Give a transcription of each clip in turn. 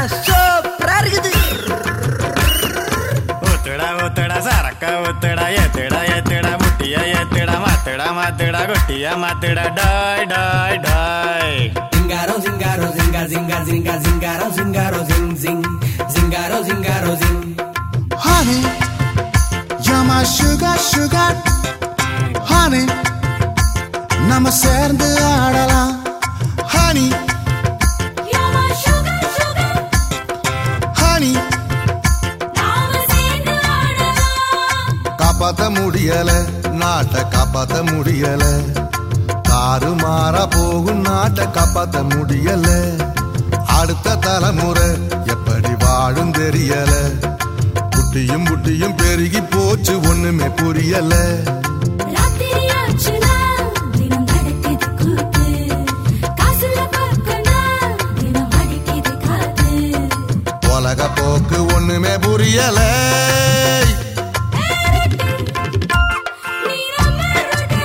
சூப்பரா இருக்குது ஒத்துடா ஒத்துடா சரக்க ஒத்துடா ஏத்துடா ஏத்துடா முட்டிய ஏத்துடா மாத்துடா மாத்துடா கொட்டிய மாத்துடா டாய் டாய் டாய் Zingaro, zingaro, zinga, zinga, zinga, zingaro, zingaro, zing, zing. Zingaro, zingaro, zing. Honey, you're my sugar, sugar. Honey, நம்ம சேர்ந்து ஆடலாம் Honey, You're my sugar, sugar. honey, நாம சேர்ந்து ஆடலாம். காப்பாத்த முடியல நாட்டை காப்பாத்த முடியல காரு மாறா போகும் நாட்டை காப்பாத்த முடியல அடுத்த தலைமுறை எப்படி வாழும் தெரியல புட்டியும் புட்டியும் பெருகி போச்சு ஒண்ணுமே புரியல ராத்திரி ஆச்சுனா, தினம் நடக்குது கூத்து. காசுல பார்க்கனா, தினம் அடிக்குது காத்து. உலக போக்கு ஒண்ணுமே புரியல நீ நம்ம ரொட்டு.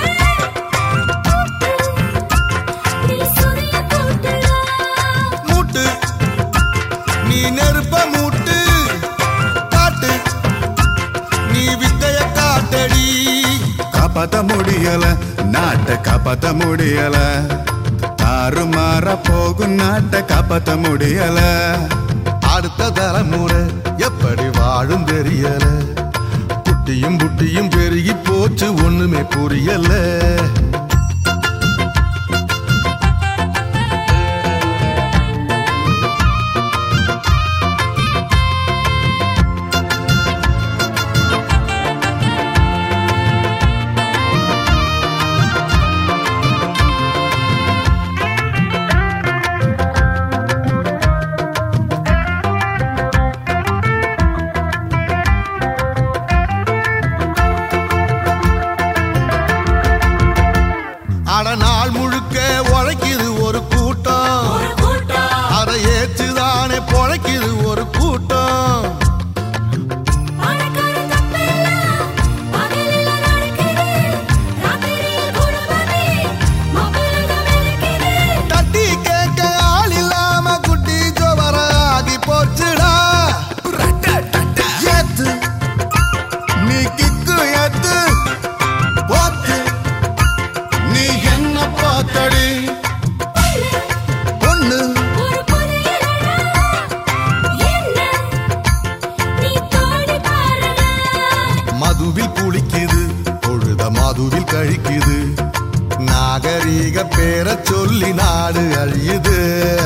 நீ சுரிய கூட்டலாம். மூட்டு நீ நெருப்ப மூட்டு காட்டு நீ வித்தைய காட்டடி காப்பாத்த முடியல நாட்டை காப்பாத்த முடியல தாறுமாற போகும் நாட்டை காப்பாத்த முடியல அடுத்த தலைமுறை எப்படி வாழும் தெரியல குட்டியும் புட்டியும் பெருகி போச்சு ஒண்ணுமே புரியல அட நாள் முழுக்க உழைக்குது ஒரு கூட்டம் ஒரு கூட்டம் அதை ஏற்றுதானே பொழைக்குது ஒரு கூட்டம் பணக்கார தப்பெல்லாம் பகலில நடக்குது. ராத்திரியில் குடும்பமே மப்பளம் இருக்குது. தட்டி கேட்க ஆள் இல்லாம குட்டி ஜோவர ஆகி போச்சுடா ஏத்து நீ கிக்கு ஏத்து போத்து நீ என்ன பார்த்தடி பொண்ணு ஒரு புதையலடா. என்ன நீ தோடி பாருடா. மதுவில் குளிக்குது பொழுத மதுவில் கழிக்குது நாகரீக பேர சொல்லி நாடு அழியுது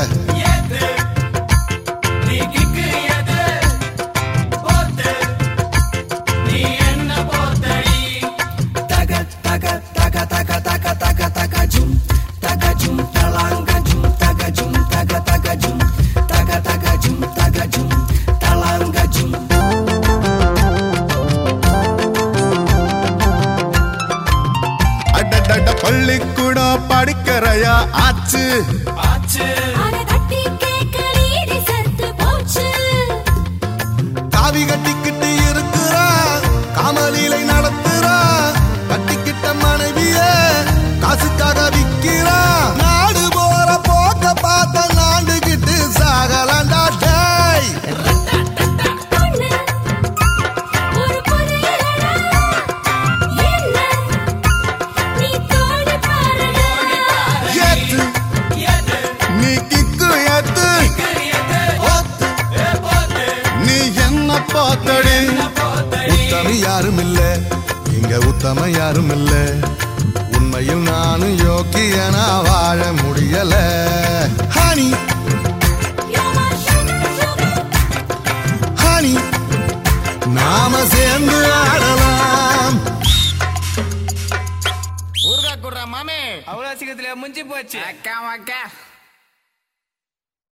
Taga, taga, taga, taga, taga, taga, taga, jum. Taga, jum, talanga, jum. Taga, jum, taga, taga, jum. Taga, taga, jum, taga, jum. Talanga, jum. அடடட பள்ளிக்கூடம் படிக்கிறையா ஆச்சு அத தட்டி கேட்க நீதி செத்து போச்சு. காவி கட்டிக்கிட்டு இருக்கிறா காமலீலை நடத்துறா கட்டிக்கிட்ட மனைவிய காசுக்காக விக்கிறா நாடு போற போக்க பார்த்த நாண்டுகிட்டு சாகலாண்டா டேய் பொண்ணு, ஒரு புதையலடா. என்ன நீ தோடி பாருடா. ஏத்து நீ கிக்கு ஏத்து ஓத்து. நீ என்ன பார்த்தடி உத்தமி யாரும் இல்ல இங்க உத்தம யாரும் இல்ல உண்மையில் நானும் யோக்கியனா வாழ முடியல honey You're my sugar, sugar. Honey நாம சேர்ந்து ஆடலாம் ஊருகா குடுறா மாமே அவ்வளோ சீக்கிரத்துல முடிஞ்சு போச்சு அக்கா அக்கா